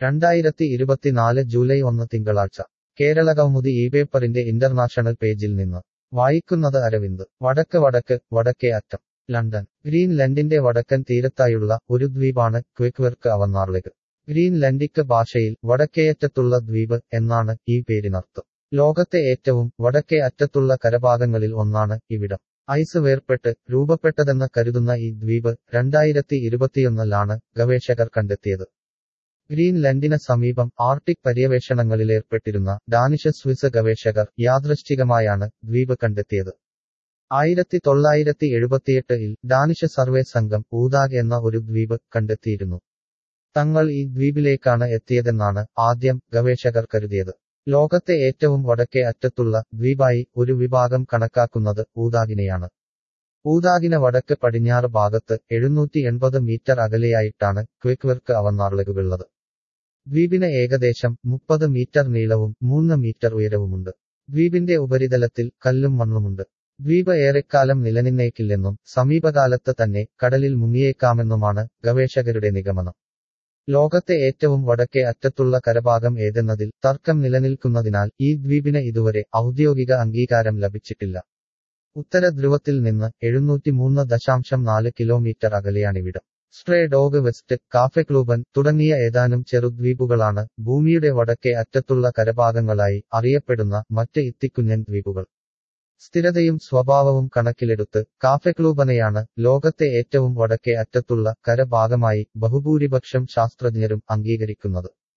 രണ്ടായിരത്തി ഇരുപത്തിനാല് ജൂലൈ ഒന്ന് തിങ്കളാഴ്ച കേരളകൗമുദി ഈ പേപ്പറിന്റെ ഇന്റർനാഷണൽ പേജിൽ നിന്ന് വായിക്കുന്നത് അരവിന്ദ് വടക്ക് വടക്ക് വടക്കേ അറ്റം ലണ്ടൻ ഗ്രീൻലൻഡിന്റെ വടക്കൻ തീരത്തായുള്ള ഒരു ദ്വീപാണ് ക്വിക്വെർക്ക് അവന്നാർലെഗ് ഗ്രീൻലൻഡിക് ഭാഷയിൽ വടക്കേയറ്റത്തുള്ള ദ്വീപ് എന്നാണ് ഈ പേരിനർത്ഥം ലോകത്തെ ഏറ്റവും വടക്കേ അറ്റത്തുള്ള കരഭാഗങ്ങളിൽ ഒന്നാണ് ഇവിടം ഐസ് വേർപെട്ട് രൂപപ്പെട്ടതെന്ന് കരുതുന്ന ഈ ദ്വീപ് രണ്ടായിരത്തി ഇരുപത്തിയൊന്നിലാണ് ഗവേഷകർ കണ്ടെത്തിയത് ഗ്രീൻലൻഡിന് സമീപം ആർട്ടിക് പര്യവേഷണങ്ങളിലേർപ്പെട്ടിരുന്ന ഡാനിഷ് സ്വിസ് ഗവേഷകർ യാദൃശ്ചികമായാണ് ദ്വീപ് കണ്ടെത്തിയത് ആയിരത്തി തൊള്ളായിരത്തി എഴുപത്തിയെട്ടിൽ ഡാനിഷ് സർവേ സംഘം ഊദാഗ് എന്ന ഒരു ദ്വീപ് കണ്ടെത്തിയിരുന്നു തങ്ങൾ ഈ ദ്വീപിലേക്കാണ് എത്തിയതെന്നാണ് ആദ്യം ഗവേഷകർ കരുതിയത് ലോകത്തെ ഏറ്റവും വടക്കേ അറ്റത്തുള്ള ദ്വീപായി ഒരു വിഭാഗം കണക്കാക്കുന്നത് ഊദാഗിനെയാണ് ഊദാഗിന് വടക്ക് പടിഞ്ഞാറ് ഭാഗത്ത് എഴുന്നൂറ്റി എൺപത് മീറ്റർ അകലെയായിട്ടാണ് ക്വിക്വെർക്ക് അവന്നാർലകുള്ളത് ദ്വീപിന് ഏകദേശം മുപ്പത് മീറ്റർ നീളവും മൂന്ന് മീറ്റർ ഉയരവുമുണ്ട് ദ്വീപിന്റെ ഉപരിതലത്തിൽ കല്ലും മണ്ണുമുണ്ട് ദ്വീപ് ഏറെക്കാലം നിലനിന്നേക്കില്ലെന്നും സമീപകാലത്ത് തന്നെ കടലിൽ മുങ്ങിയേക്കാമെന്നുമാണ് ഗവേഷകരുടെ നിഗമനം ലോകത്തെ ഏറ്റവും വടക്കേ അറ്റത്തുള്ള കരഭാഗം ഏതെന്നതിൽ തർക്കം നിലനിൽക്കുന്നതിനാൽ ഈ ദ്വീപിന് ഇതുവരെ ഔദ്യോഗിക അംഗീകാരം ലഭിച്ചിട്ടില്ല ഉത്തര ധ്രുവത്തിൽ നിന്ന് എഴുന്നൂറ്റിമൂന്ന് ദശാംശം നാല് കിലോമീറ്റർ അകലെയാണിവിടം സ്ട്രേ ഡോഗ് വെസ്റ്റ് കാഫെക്ലൂബൻ തുടങ്ങിയ ഏതാനും ചെറുദ്വീപുകളാണ് ഭൂമിയുടെ വടക്കേ അറ്റത്തുള്ള കരഭാഗങ്ങളായി അറിയപ്പെടുന്ന മറ്റ് ഇത്തിക്കുഞ്ഞൻ ദ്വീപുകൾ സ്ഥിരതയും സ്വഭാവവും കണക്കിലെടുത്ത് കാഫെക്ലൂബനെയാണ് ലോകത്തെ ഏറ്റവും വടക്കേ അറ്റത്തുള്ള കരഭാഗമായി ബഹുഭൂരിപക്ഷം ശാസ്ത്രജ്ഞരും അംഗീകരിക്കുന്നത്